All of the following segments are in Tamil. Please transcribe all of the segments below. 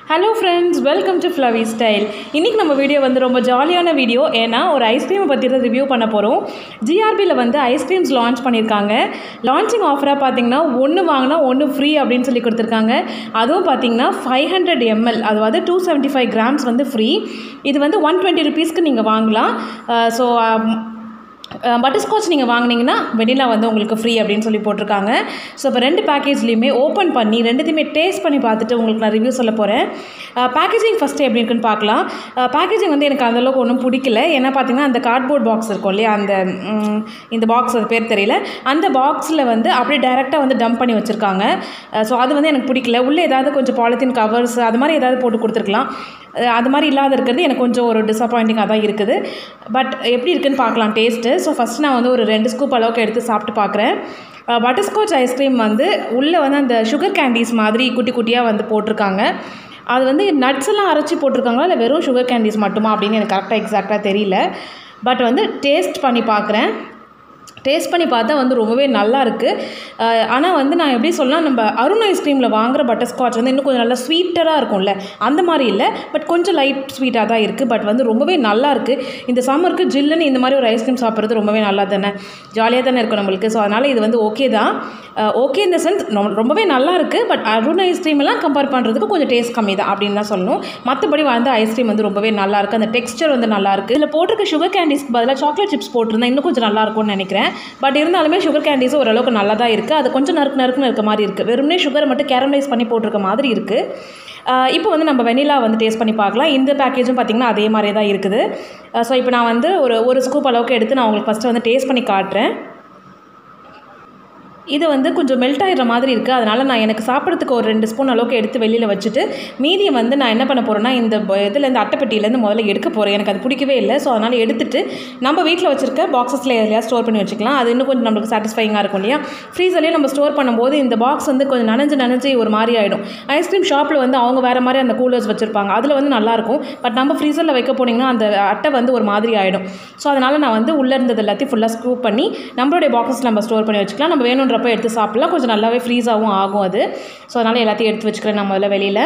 hello friends welcome to Flavi style இன்றைக்கி நம்ம வீடியோ வந்து ரொம்ப ஜாலியான வீடியோ ஏன்னா ஒரு ஐஸ்கிரீமை பற்றி தான் ரிவ்யூ பண்ண போகிறோம் ஜிஆர்பியில் வந்து ஐஸ்கிரீம்ஸ் லான்ச் பண்ணியிருக்காங்க லான்ச்சிங் ஆஃபராக பார்த்தீங்கன்னா ஒன்று வாங்கினா ஒன்று ஃப்ரீ அப்படின்னு சொல்லி கொடுத்துருக்காங்க அதுவும் பார்த்தீங்கன்னா ஃபைவ் ஹண்ட்ரட் எம்எல் அதாவது டூ செவன்ட்டி ஃபைவ் கிராம்ஸ் வந்து ஃப்ரீ இது வந்து ஒன் டுவெண்ட்டி ருபீஸ்க்கு நீங்கள் வாங்கலாம் ஸோ பட்டர்ஸ்காட்ச் நீங்கள் வாங்கினீங்கன்னா வெனிலா வந்து உங்களுக்கு ஃப்ரீ அப்படின்னு சொல்லி போட்டிருக்காங்க ஸோ இப்போ ரெண்டு பேக்கேஜ்லேயுமே ஓப்பன் பண்ணி ரெண்டுத்தையுமே டேஸ்ட் பண்ணி பார்த்துட்டு உங்களுக்கு நான் ரிவ்யூ சொல்ல போகிறேன் பேக்கேஜிங் ஃபஸ்ட்டு எப்படி இருக்குன்னு பார்க்கலாம் பேக்கேஜிங் வந்து எனக்கு அந்தளவுக்கு ஒன்றும் பிடிக்கல ஏன்னா பார்த்தீங்கன்னா அந்த கார்ட்போர்ட் பாக்ஸ் இருக்கும் இல்லையா அந்த ம், இந்த பாக்ஸ் அது பேர் தெரியல அந்த பாக்ஸில் வந்து அப்படியே டைரெக்டாக வந்து டம்ப் பண்ணி வச்சுருக்காங்க ஸோ அது வந்து எனக்கு பிடிக்கல உள்ளே ஏதாவது கொஞ்சம் பாலித்தீன் கவர்ஸ் அது மாதிரி ஏதாவது போட்டு கொடுத்துருக்கலாம் அஹ் அது மாதிரி இல்லாத இருக்கிறது எனக்கு கொஞ்சம் ஒரு டிசப்பாயிண்டிங்காக தான் இருக்குது பட் எப்படி இருக்குன்னு பார்க்கலாம் டேஸ்ட்டு ஸோ ஃபஸ்ட் நான் வந்து ஒரு ரெண்டு ஸ்கூப் அளவுக்கு எடுத்து சாப்பிட்டு பார்க்குறேன் பட்டர்ஸ்காட்ச் ஐஸ்கிரீம் வந்து உள்ளே வந்து அந்த சுகர் கேண்டீஸ் மாதிரி குட்டி குட்டியாக வந்து போட்டிருக்காங்க அது வந்து நட்ஸ் எல்லாம் அரைச்சி போட்டிருக்காங்களா இல்லை வெறும் சுகர் கேண்டீஸ் மட்டுமா அப்படின்னு எனக்கு கரெக்டாக எக்ஸாக்டாக தெரியல பட் வந்து டேஸ்ட் பண்ணி பார்க்குறேன் டேஸ்ட் பண்ணி பார்த்தா வந்து ரொம்பவே நல்லா இருக்குது ஆனால் வந்து நான் எப்படி சொல்லலாம் நம்ம அருண் ஐஸ்கிரீமில் வாங்குற பட்டர்ஸ்காட்ச் வந்து இன்னும் கொஞ்சம் நல்லா ஸ்வீட்டராக இருக்கும்ல அந்த மாதிரி இல்லை பட் கொஞ்சம் லைட் ஸ்வீட்டாக தான் இருக்குது பட் வந்து ரொம்பவே நல்லா இருக்குது இந்த சம்மருக்கு ஜில்லுன்னு இந்த மாதிரி ஒரு ஐஸ்கிரீம் சாப்பிட்றது ரொம்பவே நல்லா தானே ஜாலியாக தானே இருக்கும் நம்மளுக்கு ஸோ அதனால் இது வந்து ஓகே தான் ஓகே இந்த சென்ஸ் ரொம்பவே நல்லா இருக்குது பட் அருண் ஐஸ்கிரீம் எல்லாம் கம்பேர் பண்ணுறதுக்கு கொஞ்சம் டேஸ்ட் கம்மி தான் அப்படின்னு தான் சொல்லணும் மற்றபடி வந்து ஐஸ்கிரீம் வந்து ரொம்பவே நல்லா இருக்குது அந்த டெக்ஸ்டர் வந்து நல்லா இருக்குது இதில் போட்டிருக்க சுகர் கேண்டீஸ்க்கு பதிலாக சாக்லேட் சிப்ஸ் போட்டிருந்தா இன்னும் கொஞ்சம் நல்லா இருக்கும்னு நினைக்கிறேன் பட் இருந்தாலுமே சுகர் கேண்டீஸ் ஓரளவுக்கு நல்லா தான் இருக்குது அது கொஞ்சம் நறுக்கு நறுக்குன்னு இருக்க மாதிரி இருக்குது வெறுமனே சுகரை மட்டும் கேரமலைஸ் பண்ணி போட்டிருக்க மாதிரி இருக்குது இப்போ வந்து நம்ம வெனிலா வந்து டேஸ்ட் பண்ணி பார்க்கலாம் இந்த பேக்கேஜும் பார்த்திங்கன்னா அதே மாதிரியே தான் இருக்குது ஸோ இப்போ நான் வந்து ஒரு ஒரு ஸ்கூப் அளவுக்கு எடுத்து நான் உங்களுக்கு ஃபஸ்ட்டு வந்து டேஸ்ட் பண்ணி காட்டுறேன் இது வந்து கொஞ்சம் மெல்ட் ஆகிற மாதிரி இருக்குது அதனால் நான் எனக்கு சாப்பிட்றதுக்கு ஒரு ரெண்டு ஸ்பூன் அளவுக்கு எடுத்து வெளியில் வச்சுட்டு மீதியை வந்து நான் என்ன பண்ண போகிறேன்னா இந்த ப- இதுல இந்த அட்டைப்பெட்டியிலேருந்து முதல்ல எடுக்க போகிறேன் எனக்கு அது பிடிக்கவே இல்லை ஸோ அதனால் எடுத்துட்டு நம்ம வீட்டில் வச்சுருக்க பாக்ஸஸில் எதுலையா ஸ்டோர் பண்ணி வச்சுக்கலாம் அது இன்னும் கொஞ்சம் நம்மளுக்கு சாட்டிஸ்ஃபைங்காக இருக்கும் இல்லையா ஃப்ரீசர்லேயும் நம்ம ஸ்டோர் பண்ணும்போது இந்த பாக்ஸ் வந்து கொஞ்சம் நனைஞ்சு நனைஞ்சு ஒரு மாதிரி ஆகிடும் ஐஸ்கிரீம் ஷாப்பில் வந்து அவங்க வேறு மாதிரி அந்த கூலர்ஸ் வச்சுருப்பாங்க அதில் வந்து நல்லாயிருக்கும் பட் நம்ம ஃப்ரீசரில் வைக்க போனீங்கன்னா அந்த அட்டை வந்து ஒரு மாதிரி ஆகிடும் ஸோ அதனால் நான் வந்து உள்ளே இருந்தது எல்லாத்தையும் ஃபுல்லாக ஸ்க்ரூ பண்ணி நம்மளுடைய பாக்ஸஸ் நம்ம ஸ்டோர் பண்ணி வச்சுக்கலாம் நம்ம வேணுன்றப்ப எடுத்து சாப்பிடலாம் கொஞ்சம் நல்லாவே ஃப்ரீஸாகவும் ஆகும் அது ஸோ அதனால் எல்லாத்தையும் எடுத்து வச்சுக்கிறேன் நான் முதல்ல வெளியில்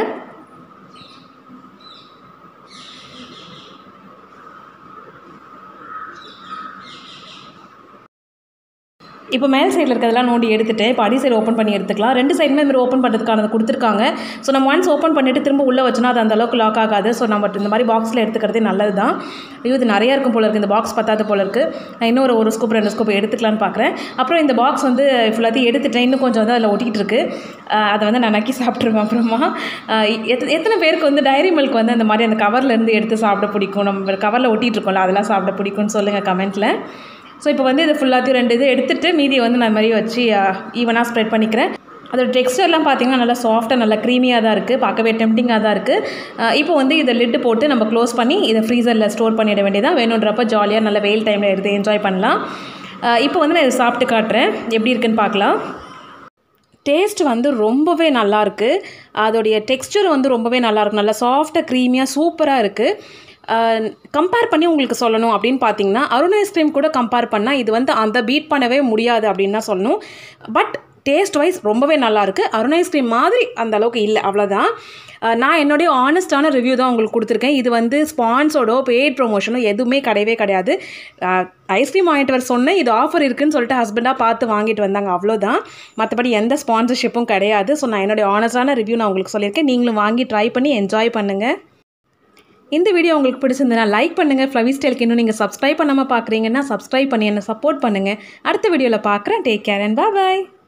இப்போ மேல் சைடில் இருக்கிறதெல்லாம் நோண்டி எடுத்துட்டு இப்போ அடி சைடு ஓப்பன் பண்ணி எடுத்துக்கலாம் ரெண்டு சைடுமே இந்த மாதிரி ஓப்பன் பண்ணுறதுக்கானது கொடுத்துருக்காங்க ஸோ நம்ம ஒன்ஸ் ஓப்பன் பண்ணிவிட்டு திரும்ப உள்ளே வச்சோன்னா அது அந்த அளவுக்கு லாக் ஆகாது ஸோ நம்ம இந்த மாதிரி பாக்ஸில் எடுத்துக்கிறதே நல்லது தான் ஐயோ இது நிறையா இருக்கும் போல இருக்குது இந்த பாக்ஸ் பத்தாது போல இருக்குது நான் இன்னொரு ஒரு ஸ்கூப் ரெண்டு ஸ்கூப் எடுத்துக்கலான்னு பார்க்குறேன் அப்புறம் இந்த பாக்ஸ் வந்து ஃபுல்லாத்தையும் எடுத்துட்டேன் இன்னும் கொஞ்சம் வந்து அதில் ஒட்டிக்கிட்டு இருக்கு அஹ் அதை வந்து நான் நக்கி சாப்பிட்ருவேன் அப்புறமா அஹ் எத்த- எத்தனை பேருக்கு வந்து டைரி மில்க் வந்து அந்த மாதிரி அந்த கவர்ல இருந்து எடுத்து சாப்பிட பிடிக்கும் நம்ம கவரில் ஒட்டிகிட்டு இருக்கோம்ல அதெல்லாம் சாப்பிட பிடிக்கும்னு சொல்லுங்கள் கமெண்ட்டில் ஸோ இப்போ வந்து இது ஃபுல்லாத்தையும் ரெண்டு இது எடுத்துட்டு மீதியை வந்து நான் இந்த மாதிரி வச்சு ஈவனாக ஸ்ப்ரெட் பண்ணிக்கிறேன் அதோட டெக்ஸ்டர்லாம் பார்த்தீங்கன்னா நல்லா சாஃப்டாக நல்லா க்ரீமியாக தான் இருக்குது பார்க்கவே டெம்டிங்காக தான் இருக்குது இப்போ வந்து இதை லிட்டு போட்டு நம்ம க்ளோஸ் பண்ணி இதை ஃப்ரீசரில் ஸ்டோர் பண்ணிட வேண்டியதான் வேணுன்றப்ப ஜாலியாக நல்ல வெயில் டைமில் எடுத்து என்ஜாய் பண்ணலாம் அஹ் இப்போ வந்து நான் இதை சாப்பிட்டு காட்டுறேன் எப்படி இருக்குன்னு பார்க்கலாம் டேஸ்ட் வந்து ரொம்பவே நல்லா இருக்கு அதோடைய டெக்ஸ்டர் வந்து ரொம்பவே நல்லா இருக்கும் நல்லா சாஃப்டாக க்ரீமியாக சூப்பராக இருக்குது கம்பேர் பண்ணி உங்களுக்கு சொல்லணும் அப்படின்னு பார்த்தீங்கன்னா அருண் ஐஸ்கிரீம் கூட கம்பேர் பண்ணால் இது வந்து அந்த பீட் பண்ணவே முடியாது அப்படின்னு தான் சொல்லணும் பட் டேஸ்ட் வைஸ் ரொம்பவே நல்லா இருக்கு அருண் ஐஸ்கிரீம் மாதிரி அந்த அளவுக்கு இல்லை அவ்வளோதான் அஹ் நான் என்னுடைய ஆனஸ்டான ரிவ்யூ தான் உங்களுக்கு கொடுத்துருக்கேன் இது வந்து ஸ்பான்ஸோடோ பெய்ட் ப்ரொமோஷனோ எதுவுமே கிடையவே கிடையாது ஐஸ்கிரீம் வாங்கிட்டு வர சொன்னேன் இது ஆஃபர் இருக்குன்னு சொல்லிட்டு ஹஸ்பண்டாக பார்த்து வாங்கிட்டு வந்தாங்க அவ்வளோதான் மற்றபடி எந்த ஸ்பான்சர்ஷிப்பும் கிடையாது ஸோ நான் என்னுடைய ஆனஸ்டான ரிவ்யூ நான் உங்களுக்கு சொல்லியிருக்கேன் நீங்களும் வாங்கி ட்ரை பண்ணி என்ஜாய் பண்ணுங்கள் இந்த வீடியோ உங்களுக்கு பிடிச்சிருந்ததுன்னா லைக் பண்ணுங்கள் ஃப்ளவி ஸ்டைலுக்கு இன்னும் நீங்கள் சப்ஸ்கிரைப் பண்ணாமல் பார்க்குறீங்கன்னா சப்ஸ்கிரைப் பண்ணி என்னை சப்போர்ட் பண்ணுங்கள் அடுத்த வீடியோவில் பார்க்குறேன் டேக் கேர் அண்ட் பாய்